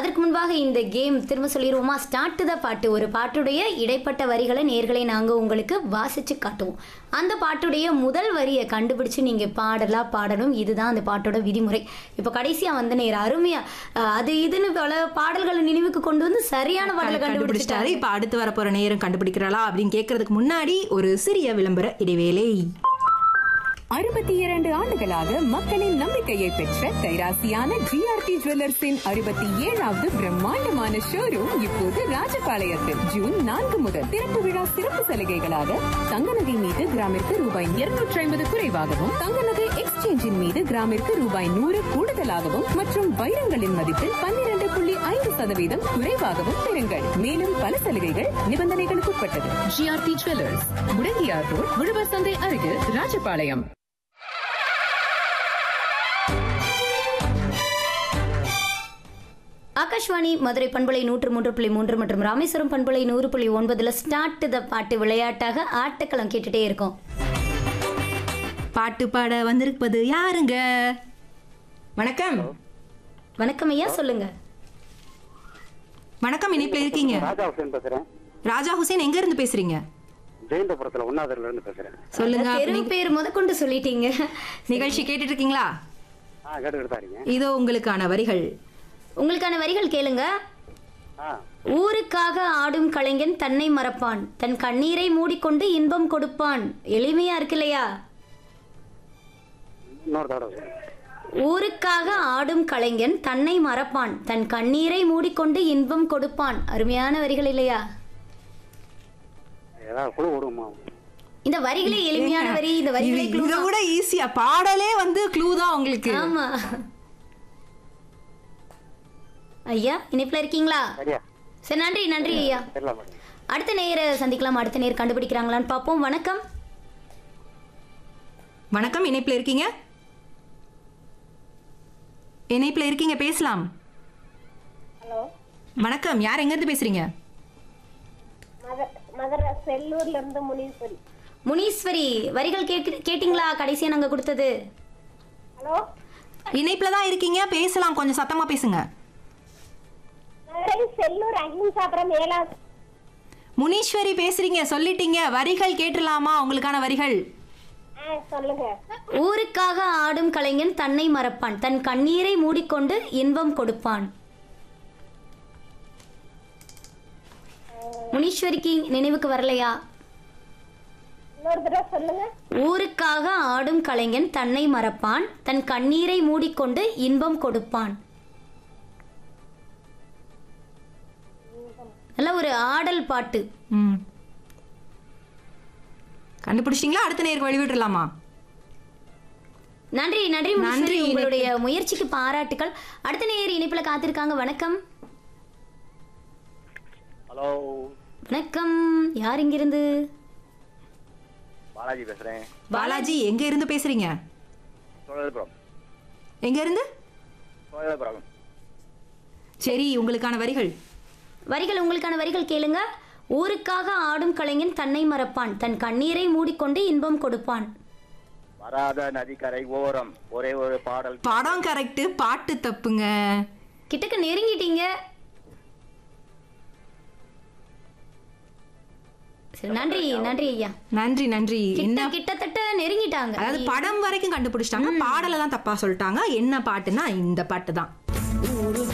அதற்கு முன்பாக இந்த கேம் திரும்ப சொல்லிடுவோமா ஸ்டார்ட் த பாட்டு ஒரு பாட்டுடைய இடைப்பட்ட வரிகளை நேர்களை நாங்கள் உங்களுக்கு வாசிச்சு காட்டுவோம் அந்த பாட்டுடைய முதல் வரியை கண்டுபிடிச்சு நீங்கள் பாடலா பாடணும் இதுதான் அந்த பாட்டோட விதிமுறை இப்போ கடைசியாக வந்து நேர் அருமையா அஹ், அது இதுன்னு பல பாடல்களை நினைவுக்கு கொண்டு வந்து சரியான பாடலை கண்டுபிடிச்சிட்டாரு கண்டுபிடிச்சிட்டாரு இப்ப அடுத்து வரப்போற நேரம் கண்டுபிடிக்கிறாளா அப்படின்னு கேட்கறதுக்கு முன்னாடி ஒரு சிறிய விளம்பர இடைவேளை அறுபத்தி இரண்டு ஆண்டுகளாக மக்களின் நம்பிக்கையை பெற்ற கைராசியான ஜிஆர்டி ஜுவல்லர்ஸின் அறுபத்தி ஏழாவது பிரம்மாண்டமான ஷோரூம் இப்போது ராஜபாளையத்தில் ஜூன் நான்கு முதல் திறப்பு விழா சிறப்பு சலுகைகளாக தங்க நகை மீது கிராமிற்கு ரூபாய் இருநூற்றி ஐம்பது குறைவாகவும் தங்க நகை எக்ஸ்சேஞ்சின் மீது கிராமிற்கு ரூபாய் நூறு கூடுதலாகவும் மற்றும் வைரங்களின் மதிப்பில் பன்னிரண்டு புள்ளி ஐந்து சதவீதம் குறைவாகவும் பெறுங்கள் மேலும் பல சலுகைகள் நிபந்தனைகளுக்கு உட்பட்டது ஜிஆர்டி ஜுவல்லர்ஸ் முடங்கியார் ரோட் உழவர் சந்தை அருகில் ராஜபாளையம் ஆகாஷ்வாணி மதுரை பண்பலை நூற்று மூன்று புள்ளி மூன்று மற்றும் ராமேஸ்வரம் பண்பலை நூறு புள்ளி ஒன்பதுல ஸ்டார்ட் த பாட்டு விளையாட்டாக ஆட்டுக்களம் கேட்டுட்டே இருக்கோம் பாட்டு பாட வந்திருப்பது யாருங்க வணக்கம் வணக்கம் ஐயா சொல்லுங்க வணக்கம் இணைப்புல இருக்கீங்க ராஜா ஹுசேன் பேசுறேன் ராஜா ஹுசேன் எங்க இருந்து பேசுறீங்க ஜெயந்தபுரத்துல ஒன்னாவதுல இருந்து பேசுறேன் சொல்லுங்க தெரு பேர் முதற்கொண்டு சொல்லிட்டீங்க நிகழ்ச்சி கேட்டுட்டு இருக்கீங்களா ஆ கேட்டுக்கிட்டு தான் இருக்கீங்க இதோ உங்களுக்கான வரிகள் உங்களுக்கான வரிகள் கேளுங்க ஆ ஊருக்காக ஆடும் கலைஞன் தன்னை மறப்பான் தன் கண்ணீரை மூடிக்கொண்டு இன்பம் கொடுப்பான் எளிமையா இருக்கு இல்லையா இன்னொரு தடவை சொல்லுங்க. ஊருக்காக ஆடும் கலைஞன் தன்னை மறப்பான் தன் கண்ணீரை மூடிக்கொண்டு இன்பம் கொடுப்பான் அருமையான வரிகள் இல்லையா ஏதாவது குழு விடுமா இந்த வரிகளே எளிமையான வரி இந்த வரிகளே இது- clue இதை தான். விட ஈஸியா பாடலே வந்து க்ளூ தான் உங்களுக்கு ஆமா ஐயா இணைப்புல இருக்கீங்களா சரியா சரி நன்றி நன்றி ஐயா தெரியல மேடம் அடுத்த நேர சந்திக்கலாம் அடுத்த நேர் கண்டுபிடிக்கிறாங்களான்னு பார்ப்போம் வணக்கம் வணக்கம் இணைப்புல இருக்கீங்க இணைப்புல இருக்கீங்க பேசலாம் ஹலோ வணக்கம் யார் எங்க இருந்து பேசுறீங்க மத மதுரை செல்லூர்ல இருந்து முனீஸ்வரி முனீஸ்வரி வரிகள் கேக்கு கேட்டிங்களா கடைசியா நாங்க கொடுத்தது ஹலோ இணைப்புல தான் இருக்கீங்க பேசலாம் கொஞ்சம் சத்தமா பேசுங்க மதுரை செல்லூர் அகிம்சாபுரம் ஏழாவது முனீஸ்வரி பேசுறீங்க சொல்லிட்டீங்க வரிகள் கேட்டுலாமா உங்களுக்கான வரிகள் ஆ சொல்லுங்க ஊருக்காக ஆடும் கலைஞன் தன்னை மறப்பான் தன் கண்ணீரை மூடிக்கொண்டு இன்பம் கொடுப்பான் முனீஸ்வரிக்கு நினைவுக்கு வரலையா இன்னொரு தடவை சொல்லுங்க ஊருக்காக ஆடும் கலைஞன் தன்னை மறப்பான் தன் கண்ணீரை மூடிக்கொண்டு இன்பம் கொடுப்பான் நல்ல ஒரு ஆடல் பாட்டு ம் கண்டுபிடிச்சிங்களா அடுத்த நேருக்கு வழிவிட்டுலாமா நன்றி நன்றி நன்றி நன்றி, உங்களுடைய முயற்சிக்கு பாராட்டுக்கள் அடுத்த நேர் இணைப்புல காத்திருக்காங்க வணக்கம் ஹலோ வணக்கம் யார் இங்கிருந்து பாலாஜி பேசுறேன் பாலாஜி எங்க இருந்து பேசுறீங்க சோழபுரம் எங்க இருந்து சோழபுரம் சரி உங்களுக்கான வரிகள் வரிகள் உங்களுக்கான வரிகள் கேளுங்க ஊருக்காக ஆடும் கலைஞன் தன்னை மறப்பான் தன் கண்ணீரை மூடிக்கொண்டு இன்பம் கொடுப்பான் வராத நதிக்கரை ஓரம் ஒரே ஒரு பாடல் படம் கரெக்ட் பாட்டு தப்புங்க கிட்டக்க நெருங்கிட்டீங்க சரி நன்றி நன்றி ஐயா நன்றி நன்றி என்ன கிட்ட கிட்டத்தட்ட நெருங்கிட்டாங்க அதாவது படம் வரைக்கும் கண்டுபிடிச்சிட்டாங்க பாடலை தான் தப்பா சொல்லிட்டாங்க என்ன பாட்டுனா இந்த பாட்டு தான்